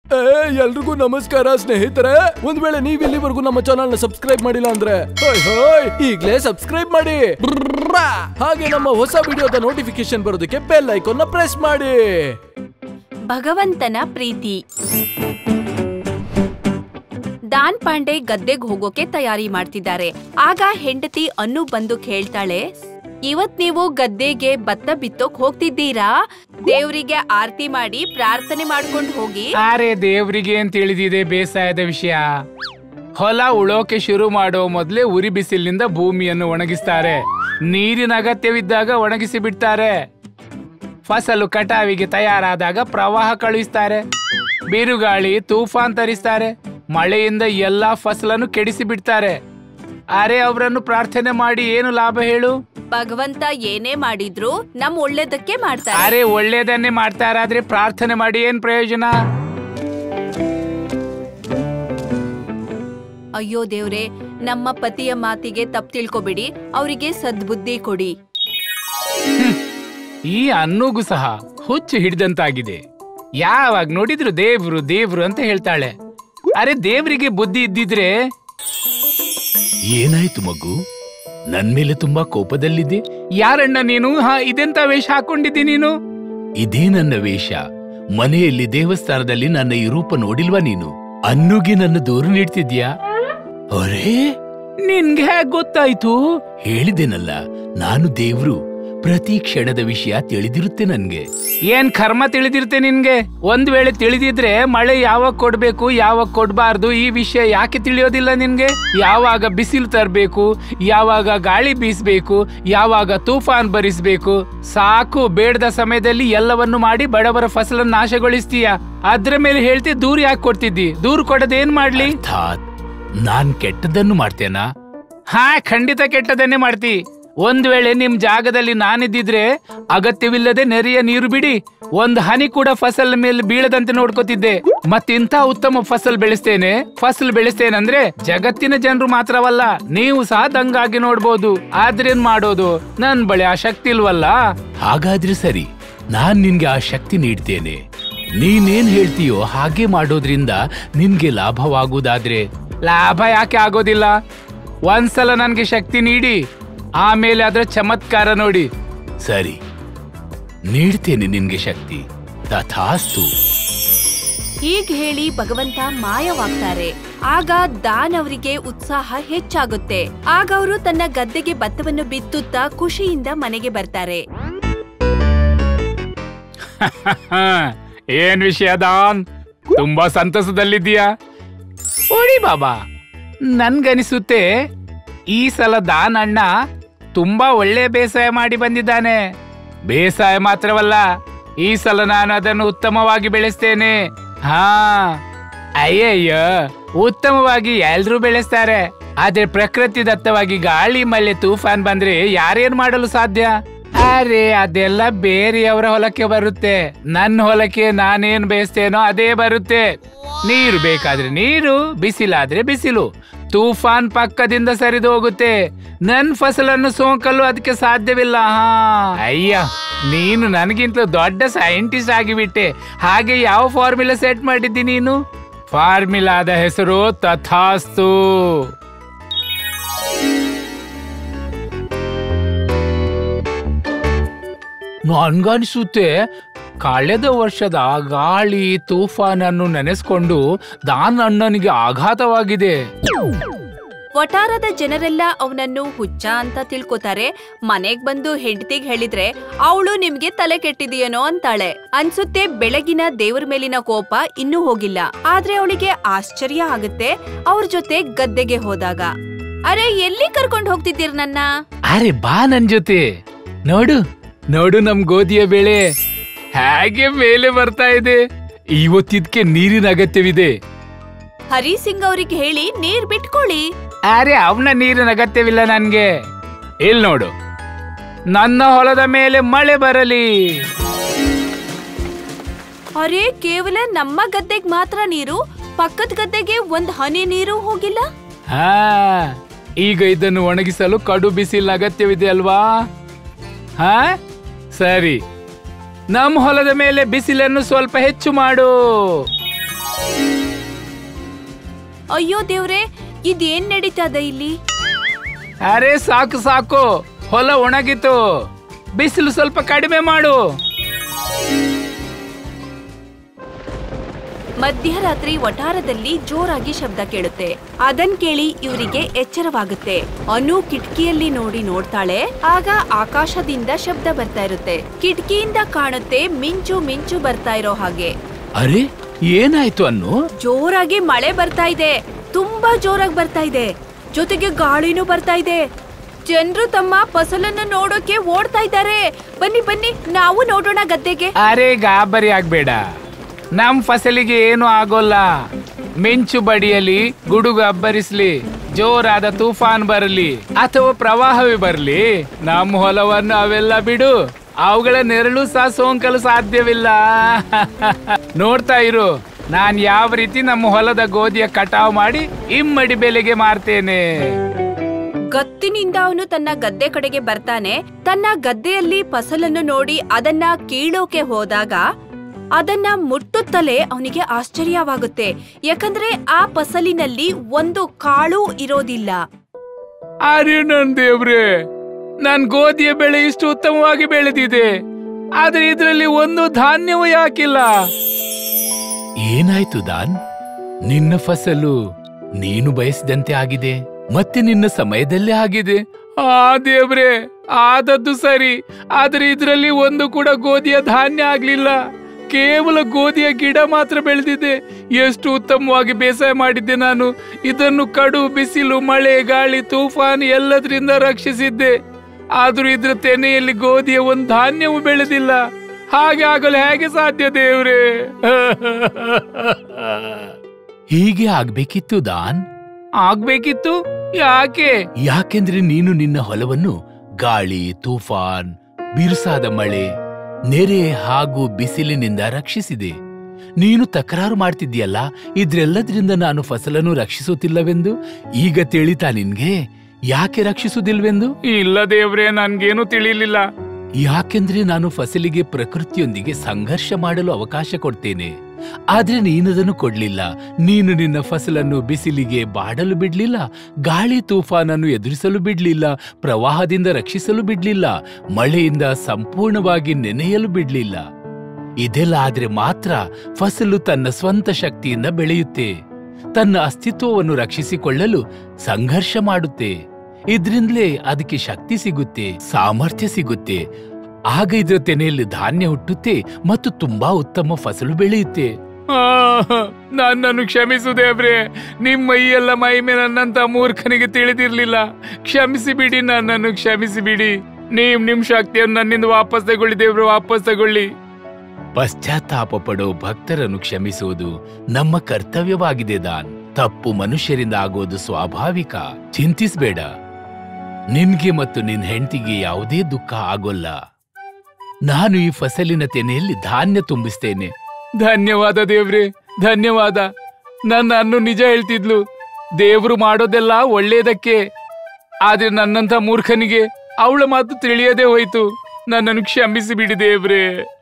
ಏ ಎಲ್ರಿಗೂ ನಮಸ್ಕಾರ ಸ್ನೇಹಿತರೆ ಒಂದ್ ವೇಳೆ ನೀವ್ ಇಲ್ಲಿವರೆಗೂ ನಮ್ಮ ಚಾನಲ್ ನ ಸಬ್ಸ್ಕ್ರೈಬ್ ಮಾಡಿಲ್ಲ ಅಂದ್ರೆ ಹೋಯ್ ಹೋಯ್ ಈಗ್ಲೇ ಸಬ್ಸ್ಕ್ರೈಬ್ ಮಾಡಿ ಬ್ರ್ರಾ. ಹಾಗೆ ನಮ್ಮ ಹೊಸ ವಿಡಿಯೋದ ನೋಟಿಫಿಕೇಶನ್ ಬರೋದಕ್ಕೆ ಬೆಲ್ ಐಕಾನ್ ನ ಪ್ರೆಸ್ ಮಾಡಿ ಭಗವಂತನ ಪ್ರೀತಿ ದಾನ್ ಪಾಂಡೆ ಗದ್ದೆಗ್ ಹೋಗೋಕೆ ತಯಾರಿ ಮಾಡ್ತಿದ್ದಾರೆ ಆಗ ಹೆಂಡತಿ ಅನ್ನು ಬಂದು ಕೇಳ್ತಾಳೆ ಇವತ್ ನೀವು ಗದ್ದೆಗೆ ಭತ್ತ ಬಿತ್ತೋಕ್ ಹೋಗ್ತಿದ್ದೀರಾ ದೇವ್ರಿಗೆ ಆರತಿ ಮಾಡಿ ಪ್ರಾರ್ಥನೆ ಮಾಡ್ಕೊಂಡು ಹೋಗಿ ಅರೆ ದೇವ್ರಿಗೆ ಅಂತ ತಿಳಿದಿದೆ ಬೇಸಾಯದ ವಿಷಯ ಹೊಲ ಉಳೋಕೆ ಶುರು ಮಾಡೋ ಮೊದಲೇ ಉರಿ ಬಿಸಿಲಿನಿಂದ ಭೂಮಿಯನ್ನು ಒಣಗಿಸ್ತಾರೆ ನೀರಿನ ಅಗತ್ಯವಿದ್ದಾಗ ಒಣಗಿಸಿ ಬಿಡ್ತಾರೆ ಫಸಲು ಕಟಾವಿಗೆ ತಯಾರಾದಾಗ ಪ್ರವಾಹ ಕಳುಹಿಸ್ತಾರೆ ಬಿರುಗಾಳಿ ತೂಫಾನ್ ತರಿಸ್ತಾರೆ ಮಳೆಯಿಂದ ಎಲ್ಲಾ ಫಸಲನ್ನು ಕೆಡಿಸಿ ಬಿಡ್ತಾರೆ ಅರೆ ಅವರನ್ನು ಪ್ರಾರ್ಥನೆ ಮಾಡಿ ಏನು ಲಾಭ ಹೇಳು ಭಗವಂತ ಏನೇ ಮಾಡಿದ್ರು ನಮ್ ಒಳ್ಳೇದಕ್ಕೆ ಮಾಡ್ತಾರೆ ಅರೆ ಒಳ್ಳೇದನ್ನೇ ಮಾಡ್ತಾರಾದ್ರೆ ಪ್ರಾರ್ಥನೆ ಮಾಡಿ ಏನ್ ಪ್ರಯೋಜನ ಅಯ್ಯೋ ದೇವ್ರೆ ನಮ್ಮ ಪತಿಯ ಮಾತಿಗೆ ತಪ್ಪು ತಿಳ್ಕೊಬಿಡಿ ಅವರಿಗೆ ಸದ್ಬುದ್ಧಿ ಕೊಡಿ ಈ ಅನ್ನೂಗೂ ಸಹ ಹುಚ್ಚು ಹಿಡಿದಂತಾಗಿದೆ ಯಾವಾಗ ನೋಡಿದ್ರು ದೇವ್ರು ದೇವ್ರು ಅಂತ ಹೇಳ್ತಾಳೆ ಅರೆ ದೇವ್ರಿಗೆ ಬುದ್ಧಿ ಇದ್ದಿದ್ರೆ ಏನಾಯ್ತು ಮಗು ನನ್ ಮೇಲೆ ತುಂಬಾ ಕೋಪದಲ್ಲಿದ್ದೆ ಯಾರಣ್ಣ ನೀನು ಹಾ ಇದೆಂತ ವೇಷ ಹಾಕೊಂಡಿದ್ದಿ ನೀನು ಇದೇ ನನ್ನ ವೇಷ ಮನೆಯಲ್ಲಿ ದೇವಸ್ಥಾನದಲ್ಲಿ ನನ್ನ ಈ ರೂಪ ನೋಡಿಲ್ವಾ ನೀನು ಅನ್ನುಗೆ ನನ್ನ ದೂರು ನೀಡ್ತಿದ್ಯಾ ಅರೇ ನಿನ್ಗೆ ಹೇಗ್ ಗೊತ್ತಾಯ್ತು ಹೇಳಿದೆನಲ್ಲ ನಾನು ದೇವ್ರು ಪ್ರತಿ ಕ್ಷಣದ ವಿಷಯ ತಿಳಿದಿರುತ್ತೆ ನನ್ಗೆ ಏನ್ ಕರ್ಮ ತಿಳಿದಿರುತ್ತೆ ನಿನ್ಗೆ ಒಂದ್ ವೇಳೆ ತಿಳಿದಿದ್ರೆ ಮಳೆ ಯಾವಾಗ ಕೊಡ್ಬೇಕು ಯಾವಾಗ ಕೊಡ್ಬಾರ್ದು ಈ ವಿಷಯ ಯಾಕೆ ತಿಳಿಯೋದಿಲ್ಲ ನಿನ್ಗೆ ಯಾವಾಗ ಬಿಸಿಲು ತರ್ಬೇಕು ಯಾವಾಗ ಗಾಳಿ ಬೀಸ್ಬೇಕು ಯಾವಾಗ ತೂಫಾನ್ ಬರಿಸ್ಬೇಕು ಸಾಕು ಬೇಡದ ಸಮಯದಲ್ಲಿ ಎಲ್ಲವನ್ನು ಮಾಡಿ ಬಡವರ ಫಸಲನ್ನು ನಾಶಗೊಳಿಸ್ತೀಯ ಅದ್ರ ಮೇಲೆ ಹೇಳ್ತಿ ದೂರ ಯಾಕೆ ಕೊಡ್ತಿದ್ದಿ ದೂರ ಕೊಡೋದೇನ್ ಮಾಡ್ಲಿ ಅರ್ಥಾತ್ ನಾನ್ ಕೆಟ್ಟದನ್ನು ಮಾಡ್ತೇನಾ ಹಾ ಖಂಡಿತ ಕೆಟ್ಟದನ್ನೇ ಮಾಡ್ತಿ ಒಂದ್ ವೇಳೆ ನಿಮ್ ಜಾಗದಲ್ಲಿ ನಾನಿದ್ದಿದ್ರೆ ಅಗತ್ಯವಿಲ್ಲದೆ ನೆರೆಯ ನೀರು ಬಿಡಿ ಒಂದ್ ಹನಿ ಕೂಡ ಫಸಲ್ ಮೇಲೆ ಬೀಳದಂತೆ ನೋಡ್ಕೋತಿದ್ದೆ ಮತ್ತಿಂತ ಉತ್ತಮ ಫಸಲ್ ಬೆಳೆಸ್ತೇನೆ ಫಸಲ್ ಬೆಳೆಸ್ತೇನಂದ್ರೆ ಜಗತ್ತಿನ ಜನರು ಮಾತ್ರವಲ್ಲ ನೀವು ಸಹ ದಂಗಾಗಿ ನೋಡ್ಬೋದು ಆದ್ರೇನ್ ಮಾಡೋದು ನನ್ ಬಳಿ ಆ ಶಕ್ತಿ ಇಲ್ವಲ್ಲ ಹಾಗಾದ್ರೆ ಸರಿ ನಾನ್ ನಿನ್ಗೆ ಆ ಶಕ್ತಿ ನೀಡ್ತೇನೆ ನೀನೇನ್ ಹೇಳ್ತೀಯೋ ಹಾಗೆ ಮಾಡೋದ್ರಿಂದ ನಿನ್ಗೆ ಲಾಭವಾಗುವುದಾದ್ರೆ ಲಾಭ ಯಾಕೆ ಆಗೋದಿಲ್ಲ ಒಂದ್ಸಲ ನನ್ಗೆ ಶಕ್ತಿ ನೀಡಿ ಆಮೇಲೆ ಅದರ ಚಮತ್ಕಾರ ನೋಡಿ ಸರಿ ನೀಡ್ತೇನೆ ನಿನ್ಗೆ ಶಕ್ತಿ ತಥಾಸ್ತು ಹೀಗ್ ಹೇಳಿ ಭಗವಂತ ಮಾಯವಾಗ್ತಾರೆ ಆಗ ದಾನ್ ಅವರಿಗೆ ಉತ್ಸಾಹ ಹೆಚ್ಚಾಗುತ್ತೆ ಆಗ ಅವರು ತನ್ನ ಗದ್ದೆಗೆ ಭತ್ತವನ್ನು ಬಿತ್ತುತ್ತಾ ಖುಷಿಯಿಂದ ಮನೆಗೆ ಬರ್ತಾರೆ ಏನ್ ವಿಷಯ ದಾನ್ ತುಂಬಾ ಸಂತಸದಲ್ಲಿದ್ದೀಯಾ ಓಡಿ ಬಾಬಾ ನನ್ಗನಿಸುತ್ತೆ ಈ ಸಲ ದಾನ್ ಅಣ್ಣ ತುಂಬಾ ಒಳ್ಳೆ ಬೇಸಾಯ ಮಾಡಿ ಬಂದಿದ್ದಾನೆ ಬೇಸಾಯ ಮಾತ್ರವಲ್ಲ ಈ ಸಲ ನಾನು ಅದನ್ನು ಉತ್ತಮವಾಗಿ ಬೆಳೆಸ್ತೇನೆ ಹಾ ಅಯ್ಯಯ್ಯ ಉತ್ತಮವಾಗಿ ಎಲ್ರೂ ಬೆಳೆಸ್ತಾರೆ ಆದ್ರೆ ಪ್ರಕೃತಿ ದತ್ತವಾಗಿ ಗಾಳಿ ಮಳೆ ತೂಫಾನ್ ಬಂದ್ರೆ ಯಾರೇನ್ ಮಾಡಲು ಸಾಧ್ಯ ಅರೆ ಅದೆಲ್ಲ ಬೇರೆಯವರ ಹೊಲಕ್ಕೆ ಬರುತ್ತೆ ನನ್ನ ಹೊಲಕ್ಕೆ ನಾನೇನ್ ಬೇಯಿಸ್ತೇನೋ ಅದೇ ಬರುತ್ತೆ ನೀರು ಬೇಕಾದ್ರೆ ನೀರು ಬಿಸಿಲಾದ್ರೆ ಬಿಸಿಲು ತೂಫಾನ್ ಪಕ್ಕದಿಂದ ಸರಿದು ಹೋಗುತ್ತೆ ನನ್ ಫಸಲನ್ನು ಸೋಂಕಲು ಅದಕ್ಕೆ ಸಾಧ್ಯವಿಲ್ಲ ಹಾ ಅಯ್ಯ ನೀನು ನನಗಿಂತ ದೊಡ್ಡ ಸೈಂಟಿಸ್ಟ್ ಆಗಿಬಿಟ್ಟೆ ಹಾಗೆ ಯಾವ ಫಾರ್ಮುಲಾ ಸೆಟ್ ಮಾಡಿದ್ದಿ ನೀನು ಫಾರ್ಮುಲಾದ ಹೆಸರು ತಥಾಸ್ತು ನನ್ಗನ್ಸುತ್ತೆ ಕಳೆದ ವರ್ಷದ ಗಾಳಿ ತೂಫಾನನ್ನು ನೆನೆಸ್ಕೊಂಡು ದಾನ್ ಅಣ್ಣನಿಗೆ ಆಘಾತವಾಗಿದೆ ವಟಾರದ ಜನರೆಲ್ಲ ಅವನನ್ನು ಹುಚ್ಚ ಅಂತ ತಿಳ್ಕೊತಾರೆ ಮನೆಗ್ ಬಂದು ಹೆಂಡತಿಗ್ ಹೇಳಿದ್ರೆ ಅವಳು ನಿಮ್ಗೆ ತಲೆ ಕೆಟ್ಟಿದೆಯೇನೋ ಅಂತಾಳೆ ಅನ್ಸುತ್ತೆ ಬೆಳಗಿನ ದೇವ್ರ ಮೇಲಿನ ಕೋಪ ಇನ್ನೂ ಹೋಗಿಲ್ಲ ಆದ್ರೆ ಅವಳಿಗೆ ಆಶ್ಚರ್ಯ ಆಗುತ್ತೆ ಅವ್ರ ಜೊತೆ ಗದ್ದೆಗೆ ಹೋದಾಗ ಅರೆ ಎಲ್ಲಿ ಕರ್ಕೊಂಡು ಹೋಗ್ತಿದ್ದೀರ್ ನನ್ನ ಅರೆ ಬಾ ನನ್ ಜೊತೆ ನೋಡು ನೋಡು ನಮ್ ಗೋಧಿಯ ಬೆಳೆ ಹೇಗೆ ಮೇಲೆ ಬರ್ತಾ ಇದೆ ಇವತ್ತಿದ್ಕೆ ನೀರಿನ ಅಗತ್ಯವಿದೆ ಹರಿ ಸಿಂಗ್ ಅವ್ರಿಗೆ ಹೇಳಿ ನೀರ್ ಬಿಟ್ಕೊಳ್ಳಿ ಅರೆ ಅವನ ನೀರಿನ ಅಗತ್ಯವಿಲ್ಲ ನನ್ಗೆ ಇಲ್ ನೋಡು ನನ್ನ ಹೊಲದ ಮೇಲೆ ಮಳೆ ಬರಲಿ ಅರೆ ಕೇವಲ ನಮ್ಮ ಗದ್ದೆಗ್ ಮಾತ್ರ ನೀರು ಪಕ್ಕದ ಗದ್ದೆಗೆ ಒಂದ್ ಹನಿ ನೀರು ಹೋಗಿಲ್ಲ ಹಾ ಈಗ ಇದನ್ನು ಒಣಗಿಸಲು ಕಡು ಬಿಸಿಲಿನ ಅಗತ್ಯವಿದೆ ಅಲ್ವಾ ಹಾ ಸರಿ ನಮ್ಮ ಹೊಲದ ಮೇಲೆ ಬಿಸಿಲನ್ನು ಸ್ವಲ್ಪ ಹೆಚ್ಚು ಮಾಡು ಅಯ್ಯೋ ದೇವ್ರೆ ಇದೇನ್ ನಡೀತದ ಇಲ್ಲಿ ಅರೆ ಸಾಕು ಸಾಕು ಹೊಲ ಒಣಗಿತು ಬಿಸಿಲು ಸ್ವಲ್ಪ ಕಡಿಮೆ ಮಾಡು ಮಧ್ಯರಾತ್ರಿ ವಠಾರದಲ್ಲಿ ಜೋರಾಗಿ ಶಬ್ದ ಕೇಳುತ್ತೆ ಅದನ್ ಕೇಳಿ ಇವರಿಗೆ ಎಚ್ಚರವಾಗುತ್ತೆ ಅನು ಕಿಟಕಿಯಲ್ಲಿ ನೋಡಿ ನೋಡ್ತಾಳೆ ಆಗ ಆಕಾಶದಿಂದ ಶಬ್ದ ಬರ್ತಾ ಇರುತ್ತೆ ಕಿಟಕಿಯಿಂದ ಕಾಣುತ್ತೆ ಮಿಂಚು ಮಿಂಚು ಬರ್ತಾ ಇರೋ ಹಾಗೆ ಅರೆ ಏನಾಯ್ತು ಅನ್ನು ಜೋರಾಗಿ ಮಳೆ ಬರ್ತಾ ಇದೆ ತುಂಬಾ ಜೋರಾಗಿ ಬರ್ತಾ ಇದೆ ಜೊತೆಗೆ ಗಾಳಿನೂ ಬರ್ತಾ ಇದೆ ಜನರು ತಮ್ಮ ಫಸಲನ್ನು ನೋಡೋಕೆ ಓಡ್ತಾ ಇದ್ದಾರೆ ಬನ್ನಿ ಬನ್ನಿ ನಾವು ನೋಡೋಣ ಗದ್ದೆಗೆ ಅರೆ ಗಾಬರಿ ಆಗ್ಬೇಡ ನಮ್ ಫಸಲಿಗೆ ಏನು ಆಗೋಲ್ಲ ಮಿಂಚು ಬಡಿಯಲಿ ಗುಡುಗು ಅಬ್ಬರಿಸ್ಲಿ ಜೋರಾದ ತೂಫಾನ್ ಬರಲಿ ಅಥವಾ ಪ್ರವಾಹವೇ ಬರಲಿ ನಮ್ಮ ಹೊಲವನ್ನು ಅವೆಲ್ಲ ಬಿಡು ಅವುಗಳ ನೆರಳು ಸಹ ಸೋಂಕಲು ಸಾಧ್ಯವಿಲ್ಲ ನೋಡ್ತಾ ಇರು ನಾನ್ ಯಾವ ರೀತಿ ನಮ್ಮ ಹೊಲದ ಗೋಧಿಯ ಕಟಾವು ಮಾಡಿ ಇಮ್ಮಡಿ ಬೆಲೆಗೆ ಮಾರ್ತೇನೆ ಗತ್ತಿನಿಂದ ಅವನು ತನ್ನ ಗದ್ದೆ ಕಡೆಗೆ ಬರ್ತಾನೆ ತನ್ನ ಗದ್ದೆಯಲ್ಲಿ ಫಸಲನ್ನು ನೋಡಿ ಅದನ್ನ ಕೀಳೋಕೆ ಹೋದಾಗ ಅದನ್ನ ಮುಟ್ಟುತ್ತಲೇ ಅವನಿಗೆ ಆಶ್ಚರ್ಯವಾಗುತ್ತೆ ಯಾಕಂದ್ರೆ ಆ ಫಸಲಿನಲ್ಲಿ ಒಂದು ಕಾಳು ಇರೋದಿಲ್ಲ ಅರೆ ನನ್ ದೇವ್ರೆ ನನ್ ಗೋಧಿಯ ಬೆಳೆ ಇಷ್ಟು ಉತ್ತಮವಾಗಿ ಬೆಳೆದಿದೆ ಆದ್ರೆ ಇದರಲ್ಲಿ ಒಂದು ಧಾನ್ಯವೂ ಯಾಕಿಲ್ಲ ಏನಾಯ್ತು ದಾನ್ ನಿನ್ನ ಫಸಲು ನೀನು ಬಯಸಿದಂತೆ ಆಗಿದೆ ಮತ್ತೆ ನಿನ್ನ ಸಮಯದಲ್ಲೇ ಆಗಿದೆ ಆ ದೇವ್ರೆ ಆದದ್ದು ಸರಿ ಆದ್ರೆ ಇದರಲ್ಲಿ ಒಂದು ಕೂಡ ಗೋಧಿಯ ಧಾನ್ಯ ಆಗ್ಲಿಲ್ಲ ಕೇವಲ ಗೋಧಿಯ ಗಿಡ ಮಾತ್ರ ಬೆಳೆದಿದೆ ಎಷ್ಟು ಉತ್ತಮವಾಗಿ ಬೇಸಾಯ ಮಾಡಿದ್ದೆ ನಾನು ಇದನ್ನು ಕಡು ಬಿಸಿಲು ಮಳೆ ಗಾಳಿ ತೂಫಾನ್ ಎಲ್ಲದರಿಂದ ರಕ್ಷಿಸಿದ್ದೆ ಆದ್ರೂ ಇದ್ರ ತೆನೆಯಲ್ಲಿ ಗೋಧಿಯ ಒಂದು ಧಾನ್ಯವೂ ಬೆಳೆದಿಲ್ಲ ಹಾಗೆ ಆಗಲು ಹೇಗೆ ಸಾಧ್ಯ ದೇವ್ರೆ ಹೀಗೆ ಆಗ್ಬೇಕಿತ್ತು ದಾನ್ ಆಗ್ಬೇಕಿತ್ತು ಯಾಕೆ ಯಾಕೆಂದ್ರೆ ನೀನು ನಿನ್ನ ಹೊಲವನ್ನು ಗಾಳಿ ತೂಫಾನ್ ಬಿರುಸಾದ ಮಳೆ ನೆರೆ ಹಾಗೂ ಬಿಸಿಲಿನಿಂದ ರಕ್ಷಿಸಿದೆ ನೀನು ತಕರಾರು ಮಾಡ್ತಿದ್ಯಲ್ಲ ಇದ್ರೆಲ್ಲದ್ರಿಂದ ನಾನು ಫಸಲನ್ನು ರಕ್ಷಿಸುತ್ತಿಲ್ಲವೆಂದು ಈಗ ತಿಳಿತಾ ನಿನ್ಗೆ ಯಾಕೆ ರಕ್ಷಿಸುವುದಿಲ್ವೆಂದು ಇಲ್ಲ ದೇವ್ರೆ ನನ್ಗೇನು ತಿಳಿಲಿಲ್ಲ ಯಾಕೆಂದ್ರೆ ನಾನು ಫಸಲಿಗೆ ಪ್ರಕೃತಿಯೊಂದಿಗೆ ಸಂಘರ್ಷ ಮಾಡಲು ಅವಕಾಶ ಕೊಡ್ತೇನೆ ಆದ್ರೆ ನೀನದನ್ನು ಕೊಡ್ಲಿಲ್ಲ ನೀನು ನಿನ್ನ ಫಸಲನ್ನು ಬಿಸಿಲಿಗೆ ಬಾಡಲು ಬಿಡ್ಲಿಲ್ಲ ಗಾಳಿ ತೂಫಾನನ್ನು ಎದುರಿಸಲು ಬಿಡ್ಲಿಲ್ಲ ಪ್ರವಾಹದಿಂದ ರಕ್ಷಿಸಲು ಬಿಡ್ಲಿಲ್ಲ ಮಳೆಯಿಂದ ಸಂಪೂರ್ಣವಾಗಿ ನೆನೆಯಲು ಬಿಡ್ಲಿಲ್ಲ ಇದೆಲ್ಲ ಆದ್ರೆ ಮಾತ್ರ ಫಸಲು ತನ್ನ ಸ್ವಂತ ಶಕ್ತಿಯಿಂದ ಬೆಳೆಯುತ್ತೆ ತನ್ನ ಅಸ್ತಿತ್ವವನ್ನು ರಕ್ಷಿಸಿಕೊಳ್ಳಲು ಸಂಘರ್ಷ ಮಾಡುತ್ತೆ ಇದ್ರಿಂದಲೇ ಅದಕ್ಕೆ ಶಕ್ತಿ ಸಿಗುತ್ತೆ ಸಾಮರ್ಥ್ಯ ಸಿಗುತ್ತೆ ಆಗ ಇದರ ತೆನೆಯಲ್ಲಿ ಧಾನ್ಯ ಹುಟ್ಟುತ್ತೆ ಮತ್ತು ತುಂಬಾ ಉತ್ತಮ ಫಸಲು ಬೆಳೆಯುತ್ತೆ ಆ, ನನ್ನನ್ನು ಕ್ಷಮಿಸು ದೇವ್ರೆ ನಿಮ್ಮ ಈ ಎಲ್ಲ ಮಹಿಮೆ ನನ್ನಂತ ಮೂರ್ಖನಿಗೆ ತಿಳಿದಿರ್ಲಿಲ್ಲ ಕ್ಷಮಿಸಿ ಬಿಡಿ ನನ್ನನ್ನು ಕ್ಷಮಿಸಿ ಬಿಡಿ ನೀವ್ ನಿಮ್ ಶಕ್ತಿಯನ್ನು ನನ್ನಿಂದ ವಾಪಸ್ ತಗೊಳ್ಳಿ ದೇವ್ರೆ ವಾಪಸ್ ತಗೊಳ್ಳಿ ಪಶ್ಚಾತ್ತಾಪ ಪಡೋ ಭಕ್ತರನ್ನು ಕ್ಷಮಿಸುವುದು ನಮ್ಮ ಕರ್ತವ್ಯವಾಗಿದೆ ದಾನ್ ತಪ್ಪು ಮನುಷ್ಯರಿಂದ ಆಗೋದು ಸ್ವಾಭಾವಿಕ ಚಿಂತಿಸ್ಬೇಡ ನಿನ್ಗೆ ಮತ್ತು ನಿನ್ ಹೆಂಡತಿಗೆ ಯಾವುದೇ ದುಃಖ ಆಗೋಲ್ಲ ನಾನು ಈ ಫಸಲಿನ ತೆನೆಯಲ್ಲಿ ಧಾನ್ಯ ತುಂಬಿಸ್ತೇನೆ ಧನ್ಯವಾದ ದೇವ್ರೆ ಧನ್ಯವಾದ ನನ್ನ ಅನ್ನು ನಿಜ ಹೇಳ್ತಿದ್ಲು ದೇವ್ರು ಮಾಡೋದೆಲ್ಲ ಒಳ್ಳೇದಕ್ಕೆ ಆದ್ರೆ ನನ್ನಂತ ಮೂರ್ಖನಿಗೆ ಅವಳ ಮಾತು ತಿಳಿಯದೆ ಹೋಯ್ತು ನನ್ನನ್ನು ಕ್ಷಮಿಸಿ ಬಿಡಿ ದೇವ್ರೆ